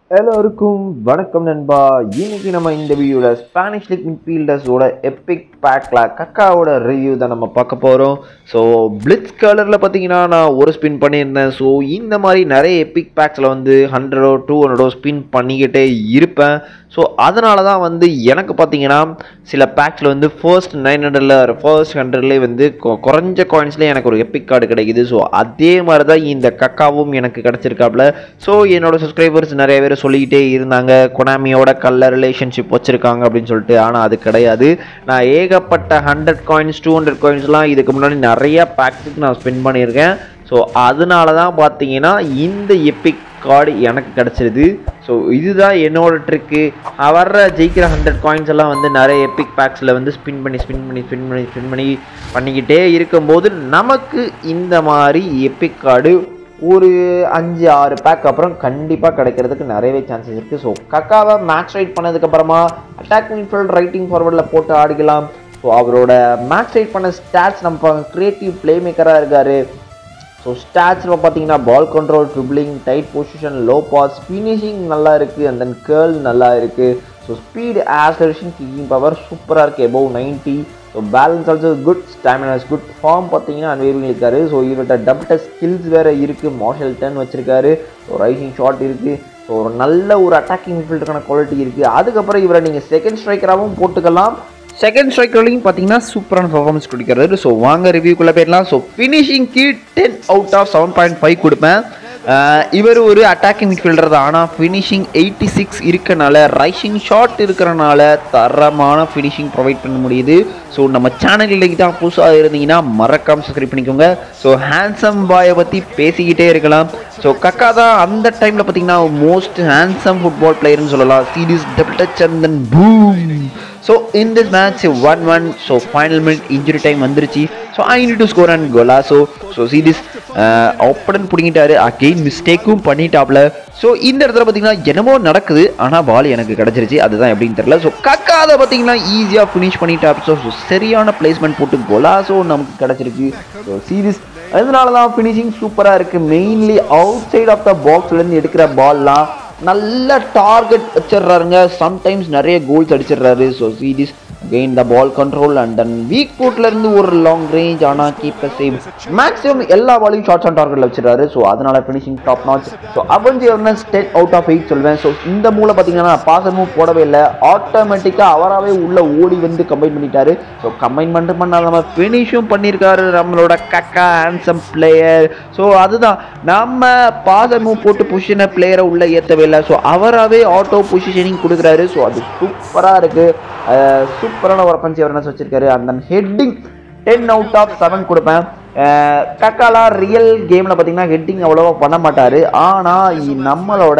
எல்லோருக்கும் வணக்கம் நண்பா இன்னைக்கு நம்ம இந்த வீடியோவில் ஸ்பானிஷ் லீக் மிட்ஃபீல்டர்ஸோட எப்பிக் பேக்கில் கக்காவோட ரிவ்யூ தான் நம்ம பார்க்க போகிறோம் ஸோ பிளிட்ஸ் கலரில் பார்த்தீங்கன்னா நான் ஒரு ஸ்பின் பண்ணியிருந்தேன் ஸோ இந்த மாதிரி நிறைய எப்பிக் பேக்ஸில் வந்து ஹண்ட்ரடோ டூ ஹண்ட்ரடோ ஸ்பின் பண்ணிக்கிட்டே இருப்பேன் ஸோ அதனால தான் வந்து எனக்கு பார்த்தீங்கன்னா சில பேக்ஸில் வந்து ஃபர்ஸ்ட் நைன் ஹண்ட்ரடில் ஃபர்ஸ்ட் ஹண்ட்ரட்லேயே வந்து கொ- குறைஞ்ச காயின்ஸ்லேயே எனக்கு ஒரு எப்பிக் கார்டு கிடைக்குது ஸோ அதே மாதிரி தான் இந்த கக்காவும் எனக்கு கிடச்சிருக்காப்புல ஸோ என்னோட சப்ஸ்கிரைபர்ஸ் நிறைய பேர் சொல்லிக்கிட்டே இருந்தாங்க கொனாமியோட கல்ல ரிலேஷன்ஷிப் வச்சுருக்காங்க அப்படின்னு சொல்லிட்டு ஆனால் அது கிடையாது நான் ஏகப்பட்ட ஹண்ட்ரட் காயின்ஸ் டூ ஹண்ட்ரட் காயின்ஸ்லாம் இதுக்கு முன்னாடி நிறைய பேக்ஸுக்கு நான் ஸ்பெண்ட் பண்ணியிருக்கேன் ஸோ அதனால தான் பார்த்தீங்கன்னா இந்த எப்பிக் கார்டு எனக்கு கிடச்சிருது ஸோ இதுதான் என்னோட ட்ரிக்கு வர்ற ஜெயிக்கிற ஹண்ட்ரட் காயின்ஸ் எல்லாம் வந்து நிறைய எப்பிக் பேக்ஸில் வந்து ஸ்பின் பண்ணி ஸ்பின் பண்ணி ஸ்பின் பண்ணி ஸ்பின் பண்ணி பண்ணிக்கிட்டே இருக்கும்போது நமக்கு இந்த மாதிரி எப்பிக் கார்டு ஒரு அஞ்சு ஆறு பேக் அப்புறம் கண்டிப்பாக கிடைக்கிறதுக்கு நிறையவே சான்சஸ் இருக்குது ஸோ கக்காவை மேட்ச் ரைட் பண்ணதுக்கப்புறமா அட்டாக் மிட்ஃபீல்ட் ரைட்டிங் ஃபார்வர்டில் போட்டு ஆடிக்கலாம் ஸோ அவரோட மேட்ச் ரைட் பண்ண ஸ்டாட்ஸ் நம்ம கிரியேட்டிவ் பிளே மேக்கராக இருக்கார் ஸோ ஸ்டாட்ஸில் பார்த்தீங்கன்னா ball control dribbling tight position low pass finishing நல்லா இருக்குது அண்ட் தென் கேர்ள் நல்லா இருக்குது so speed acceleration kicking power சூப்பராக இருக்குது above ninety so balance also good stamina good form பார்த்தீங்கன்னா அன்வேரிங் இருக்காரு ஸோ இவர்கிட்ட டபுள் ஸ்கில்ஸ் வேறு இருக்குது மார்ஷல் டென் வச்சிருக்காரு ஸோ ரைசிங் ஷாட் இருக்குது ஸோ ஒரு நல்ல ஒரு அட்டாக்கிங் ஃபீல்டுக்கான குவாலிட்டி இருக்குது அதுக்கப்புறம் இவரை நீங்கள் செகண்ட் ஸ்ட்ரைக்கராகவும் போட்டுக்கலாம் செகண்ட் ஸ்ட்ரைக்கர்லையும் பார்த்தீங்கன்னா சூப்பரான பர்ஃபார்மன்ஸ் கொடுக்கிறாரு ஸோ வாங்க ரிவ்யூக்குள்ளே போயிடலாம் ஸோ ஃபினிஷிங்க்கு ten out of seven point five கொடுப்பேன் ஆஹ் இவர் ஒரு அட்டாக்கிங் மிட்ஃபீல்டர் தான் ஆனால் ஃபினிஷிங் எயிட்டி சிக்ஸ் இருக்கனால ரைசிங் ஷாட் இருக்கிறனால தரமான ஃபினிஷிங் ப்ரொவைட் பண்ண முடியுது ஸோ நம்ம சேனலில் தான் புதுசாக இருந்தீங்கன்னா மறக்காம சப்ஸ்கிரைப் பண்ணிக்கோங்க ஸோ ஹேண்ட்ஸம் பாயை பற்றி பேசிக்கிட்டே இருக்கலாம் ஸோ கக்கா தான் அந்த டைமில் பார்த்தீங்கன்னா மோஸ்ட் ஹேண்ட்ஸம் ஃபுட்பால் பிளேயர்னு சொல்லலாம் serious double touch and then boom so in this match one one so final minute injury time வந்துருச்சு so I need to score and கோலா ஸோ ஸோ சீரிஸ் ஆப்படன் பிடிங்கிட்டாரு அகெயின் மிஸ்டேக்கும் பண்ணிட்டாப்ல ஸோ இந்த இடத்துல பார்த்தீங்கன்னா என்னமோ நடக்குது ஆனால் பால் எனக்கு கிடச்சிருச்சு அதுதான் எப்படின்னு தெரியல ஸோ கக்காத பார்த்தீங்கன்னா ஈஸியாக ஃபினிஷ் பண்ணிட்டாப் ஸோ ஸோ சரியான பிளேஸ்மெண்ட் போட்டு கோலா ஸோ நமக்கு கிடச்சிருக்கு ஸோ சீரிஸ் அதனால தான் ஃபினிஷிங் சூப்பராக இருக்குது mainly outside of the பாக்ஸ்லேருந்து எடுக்கிற பால்லாம் நல்ல டார்கெட் வச்சிடுறாருங்க சம்டைம்ஸ் நிறைய கோல்ஸ் அடிச்சிடுறாரு ஸோ சீரிஸ் gain the ball control and then weak ஃபுட்ல இருந்து ஒரு லாங் ரேஞ்ச் ஆனால் கீப் சேவ் மேக்ஸிமம் எல்லா பாலையும் ஷார்ட்ஸ் ஆன் டார்கெட்ல வச்சிருக்காரு ஸோ அதனால ஃபினிஷிங் டாப் நாச் ஸோ அவஞ்சி awareness ten out of eight சொல்வேன் ஸோ இந்த மூல பார்த்தீங்கன்னா பாசர் மூவ் போடவே இல்லை ஆட்டோமேட்டிக்காக அவராகவே உள்ள ஓடி வந்து கம்பைன் பண்ணிட்டாரு ஸோ கம்பைன் பண்ணிட்டு பண்ணால் நம்ம ஃபினிஷும் பண்ணியிருக்காரு நம்மளோட கக்கா ஹேண்ட்ஸம் பிளேயர் ஸோ அதுதான் நம்ம பாசர் மூவ் போட்டு பொசிஷனை பிளேயரை உள்ள ஏற்றவே இல்லை ஸோ அவராகவே ஆட்டோ பொசிஷனிங் கொடுக்குறாரு ஸோ அது சூப்பராக இருக்குது சூப்பரான ஒரு பஞ்ச் எவர்னஸ் வச்சிருக்காரு அந்த heading ten out of seven கொடுப்பேன் அஹ் கக்காலா ரியல் கேமில் பார்த்தீங்கன்னா ஹெட்டிங் அவ்வளோவா பண்ண மாட்டார் ஆனால் நம்மளோட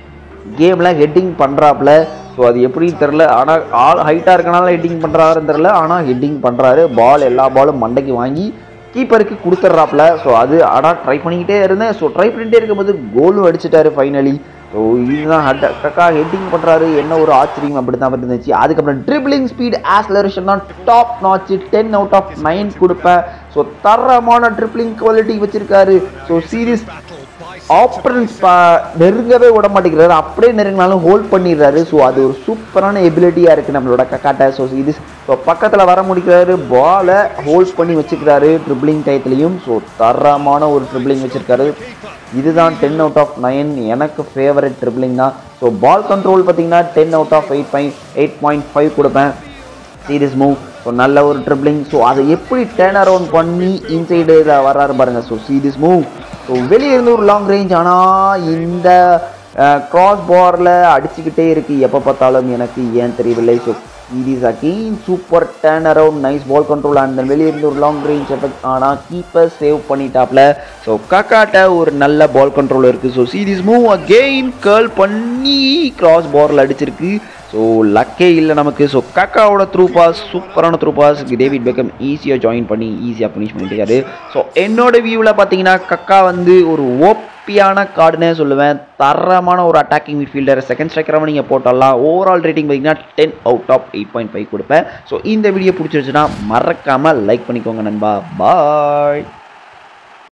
கேமில் ஹெட்டிங் பண்ணுறாப்புல ஸோ அது எப்படின்னு தெரில ஆனால் ஆள் ஹைட்டாக இருக்கனால ஹெட்டிங் பண்ணுறாருன்னு தெரில ஆனால் ஹெட்டிங் பண்ணுறாரு பால் எல்லா பாலும் மண்டைக்கு வாங்கி கீப்பருக்கு கொடுத்துட்றாப்புல ஸோ அது ஆனால் ட்ரை பண்ணிக்கிட்டே இருந்தேன் ஸோ ட்ரை பண்ணிகிட்டே இருக்கும்போது கோலும் அடிச்சிட்டாரு ஃபைனலி ஸோ இதுதான் ஹட் கக்கா ஹெட்டிங் பண்ணுறாரு என்ன ஒரு ஆச்சரியம் அப்படி தான் இருந்துச்சு அதுக்கப்புறம் ட்ரிபிளிங் ஸ்பீட் ஆஸ்லரேஷன் தான் top notch ten out of nine கொடுப்பேன் ஸோ தரமான ட்ரிப்ளிங் குவாலிட்டி வச்சிருக்காரு ஸோ சீரியஸ் ஆப்ரன்ஸ் நெருங்கவே விட மாட்டேங்கிறாரு அப்படியே நெருங்கினாலும் ஹோல்ட் பண்ணிடுறாரு ஸோ அது ஒரு சூப்பரான எபிலிட்டியாக இருக்குது நம்மளோட கக்காட்ட ஸோ இது ஸோ பக்கத்தில் வர முடிக்கிறாரு பாலை ஹோல்ட் பண்ணி வச்சுக்கிறாரு ட்ரிப்ளிங் டயத்துலையும் ஸோ தரமான ஒரு ட்ரிப்ளிங் வச்சிருக்காரு இதுதான் டென் அவுட் ஆஃப் நைன் எனக்கு ஃபேவரட் ட்ரிப்ளிங் தான் ஸோ பால் கண்ட்ரோல் பார்த்தீங்கன்னா ten out of eight point eight point five கொடுப்பேன் சீரியஸ் மூவ் ஸோ நல்ல ஒரு ட்ரிப்ளிங் ஸோ அதை எப்படி டேர்ன் அரவுண்ட் பண்ணி இன்சைடு வர்றாரு பாருங்க ஸோ சீரியஸ் மூவ் ஸோ வெளியே இருந்து ஒரு லாங் ரேஞ்ச் ஆனால் இந்த கிராஸ் பாரில் அடிச்சுக்கிட்டே இருக்கு எப்போ பார்த்தாலும் எனக்கு ஏன் தெரியவில்லை so serious again super turn around nice ball control and வெளியே இருந்து ஒரு லாங் ரேஞ்ச் எஃபெக்ட் ஆனால் கீப்பர் சேவ் பண்ணிட்டாப்ல ஸோ காக்காட்ட ஒரு நல்ல பால் கண்ட்ரோல் இருக்குது so serious move again curl பண்ணி கிராஸ் பாரில் அடிச்சிருக்கு ஸோ லக்கே இல்லை நமக்கு ஸோ கக்காவோட த்ரூ பாஸ் சூப்பரான த்ரூ பாஸ் டேவிட் பெக்கம் ஈஸியாக ஜாயின் பண்ணி ஈஸியாக ஃபினிஷ் பண்ணிட்டு ஸோ என்னோட வியூவில் பார்த்தீங்கன்னா கக்கா வந்து ஒரு ஓப்பியான கார்டுனே சொல்லுவேன் தரமான ஒரு அட்டாக்கிங் மிட்ஃபீல்டர் செகண்ட் ஸ்ட்ரைக்கராக நீங்கள் போட்டலாம் ஓவரால் ரேட்டிங் பார்த்தீங்கன்னா ten out of eight point five கொடுப்பேன் ஸோ இந்த வீடியோ பிடிச்சிருச்சுன்னா மறக்காமல் லைக் பண்ணிக்கோங்க நண்பா பாய்